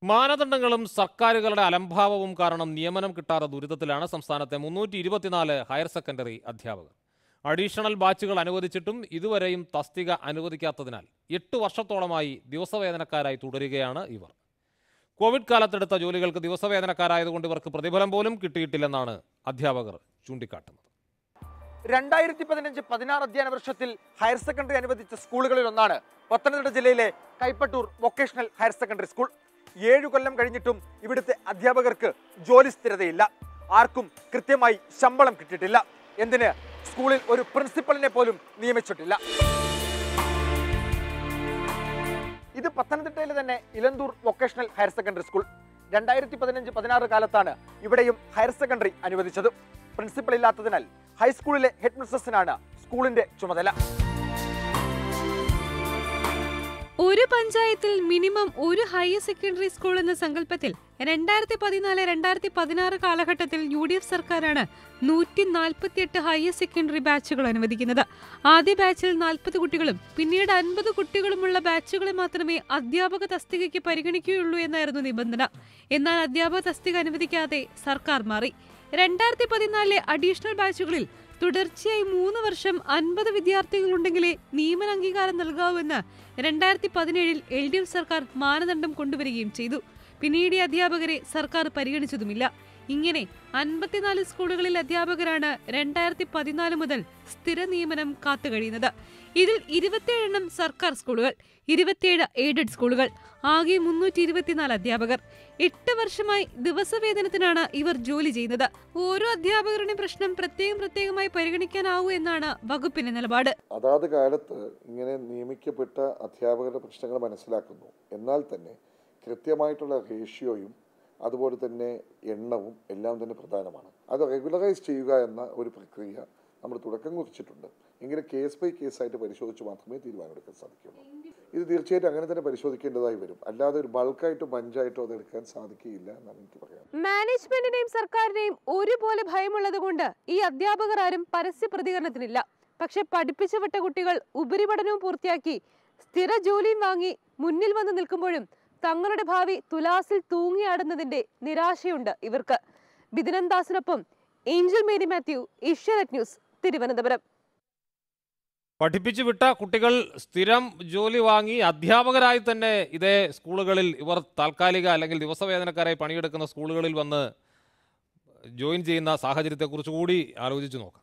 മാനദണ്ഡങ്ങളും സർക്കാരുകളുടെ അലംഭാവവും കാരണം നിയമനം കിട്ടാതെ ദുരിതത്തിലാണ് സംസ്ഥാനത്തെ മുന്നൂറ്റി ഇരുപത്തിനാല് ഹയർ സെക്കൻഡറി അധ്യാപകർ അഡീഷണൽ ബാച്ചുകൾ അനുവദിച്ചിട്ടും ഇതുവരെയും തസ്തിക അനുവദിക്കാത്തതിനാൽ എട്ട് വർഷത്തോളമായി ദിവസവേതനക്കാരായി തുടരുകയാണ് ഇവർ കോവിഡ് കാലത്തെടുത്ത ജോലികൾക്ക് ദിവസവേതനക്കാരായതുകൊണ്ട് ഇവർക്ക് പ്രതിഫലം പോലും കിട്ടിയിട്ടില്ലെന്നാണ് അധ്യാപകർ ചൂണ്ടിക്കാട്ടുന്നത് രണ്ടായിരത്തി പതിനഞ്ച് പതിനാറ് അധ്യയന വർഷത്തിൽ ഹയർ സെക്കൻഡറി അനുവദിച്ച സ്കൂളുകളിൽ ഒന്നാണ് പത്തനംതിട്ട ജില്ലയിലെ Kaipattoor vocational higher secondary school ഏഴു കൊല്ലം കഴിഞ്ഞിട്ടും ഇവിടുത്തെ അധ്യാപകർക്ക് ജോലി സ്ഥിരതയില്ല ആർക്കും കൃത്യമായി ശമ്പളം കിട്ടിയിട്ടില്ല എന്തിന് സ്കൂളിൽ ഒരു പ്രിൻസിപ്പലിനെ പോലും നിയമിച്ചിട്ടില്ല ഇത് പത്തനംതിട്ടയിലെ തന്നെ Elanthoor vocational higher secondary school രണ്ടായിരത്തി പതിനഞ്ച് പതിനാറ് കാലത്താണ് ഇവിടെയും ഹയർ സെക്കൻഡറി അനുവദിച്ചത് പ്രിൻസിപ്പൽ ഇല്ലാത്തതിനാൽ ഹൈസ്കൂളിലെ ഹെഡ് മിസ്സസിനാണ് സ്കൂളിന്റെ ചുമതല ഒരു പഞ്ചായത്തിൽ മിനിമം ഒരു ഹയർ സെക്കൻഡറി സ്കൂൾ എന്ന സങ്കല്പത്തിൽ രണ്ടായിരത്തി പതിനാല് രണ്ടായിരത്തി പതിനാറ് കാലഘട്ടത്തിൽ യു ഡി എഫ് സർക്കാരാണ് നൂറ്റി നാൽപ്പത്തിയെട്ട് ഹയർ സെക്കൻഡറി ബാച്ചുകൾ അനുവദിക്കുന്നത് ആദ്യ ബാച്ചിൽ നാൽപ്പത് കുട്ടികളും പിന്നീട് അൻപത് കുട്ടികളുമുള്ള ബാച്ചുകളെ മാത്രമേ അധ്യാപക തസ്തികയ്ക്ക് പരിഗണിക്കുകയുള്ളൂ എന്നായിരുന്നു നിബന്ധന എന്നാൽ അധ്യാപക തസ്തിക അനുവദിക്കാതെ സർക്കാർ മാറി രണ്ടായിരത്തി പതിനാലിലെ അഡീഷണൽ ബാച്ചുകളിൽ തുടർച്ചയായി മൂന്ന് വർഷം അൻപത് വിദ്യാർത്ഥികളുണ്ടെങ്കിലേ നിയമന അംഗീകാരം നൽകാവൂവെന്ന് രണ്ടായിരത്തി പതിനേഴിൽ എൽ ഡി എഫ് സർക്കാർ മാനദണ്ഡം കൊണ്ടുവരികയും ചെയ്തു പിന്നീട് ഈ അധ്യാപകരെ സർക്കാർ പരിഗണിച്ചതുമില്ല ഇങ്ങനെ അൻപത്തിനാല് സ്കൂളുകളിൽ അധ്യാപകരാണ് രണ്ടായിരത്തി പതിനാല് മുതൽ സ്ഥിര നിയമനം കാത്തുകഴിയുന്നത് ഇതിൽ ഇരുപത്തിയേഴെണ്ണം സർക്കാർ സ്കൂളുകൾ ഇരുപത്തിയേഴ് എയ്ഡഡ് സ്കൂളുകൾ ആകെ മുന്നൂറ്റി ഇരുപത്തിനാല് അധ്യാപകർ എട്ട് വർഷമായി ദിവസവേതനത്തിനാണ് ഇവർ ജോലി ചെയ്യുന്നത് ഓരോ അധ്യാപകരുടെയും പ്രശ്നം പ്രത്യേകം പ്രത്യേകമായി പരിഗണിക്കാനാവൂ എന്നാണ് വകുപ്പിന്റെ നിലപാട് അതാത് കാലത്ത് ഇങ്ങനെ നിയമിക്കപ്പെട്ട അധ്യാപകരുടെ പ്രശ്നങ്ങൾ മനസ്സിലാക്കുന്നു എന്നാൽ തന്നെ കൃത്യമായിട്ടുള്ള റേഷ്യോയും അതുപോലെ തന്നെ എണ്ണവും എല്ലാം തന്നെ പ്രധാനമാണ് അത് റെഗുലറൈസ് ചെയ്യുക എന്ന ഒരു പ്രക്രിയ നമ്മൾ തുടക്കം കുറിച്ചിട്ടുണ്ട് എങ്കിലും കേസ് ബൈ കേസായിട്ട് പരിശോധിച്ച് മാത്രമേ തീരുമാനമെടുക്കാൻ സാധിക്കുള്ളൂ ഇത് തീർച്ചയായിട്ടും അങ്ങനെ തന്നെ പരിശോധിക്കേണ്ടതായി വരും അല്ലാതെ ഒരു ബൾക്കായിട്ടോ ബഞ്ചായിട്ടോ അത് എടുക്കാൻ സാധിക്കുകയില്ല എന്നാണ് എനിക്ക് പറയാം മാനേജ്മെന്റിനെയും സർക്കാരിനെയും ഒരുപോലെ ഭയമുള്ളത് കൊണ്ട് ഈ അധ്യാപകർ ആരും പരസ്യ പ്രതികരണത്തിനില്ല പക്ഷെ പഠിപ്പിച്ചു വിട്ട കുട്ടികൾ ഉപരിപഠനവും പൂർത്തിയാക്കി സ്ഥിര ജോലിയും വാങ്ങി മുന്നിൽ വന്ന് നിൽക്കുമ്പോഴും തങ്ങളുടെ ഭാവി തുലാസിൽ തൂങ്ങിയാടുന്നതിന്റെ നിരാശയുണ്ട് ഇവർക്ക് ബിദിനന്ദാസിനൊപ്പം ഏഞ്ചൽ മേരി മാത്യു ഏഷ്യാനെറ്റ് ന്യൂസ് തിരുവനന്തപുരം പഠിപ്പിച്ചു വിട്ട കുട്ടികൾ സ്ഥിരം ജോലി വാങ്ങി അധ്യാപകരായി തന്നെ ഇതേ സ്കൂളുകളിൽ ഇവർ താൽക്കാലിക അല്ലെങ്കിൽ ദിവസവേതനക്കാരായി പണിയെടുക്കുന്ന സ്കൂളുകളിൽ വന്ന് ജോയിൻ ചെയ്യുന്ന സാഹചര്യത്തെക്കുറിച്ച് കൂടി ആലോചിച്ച് നോക്കാം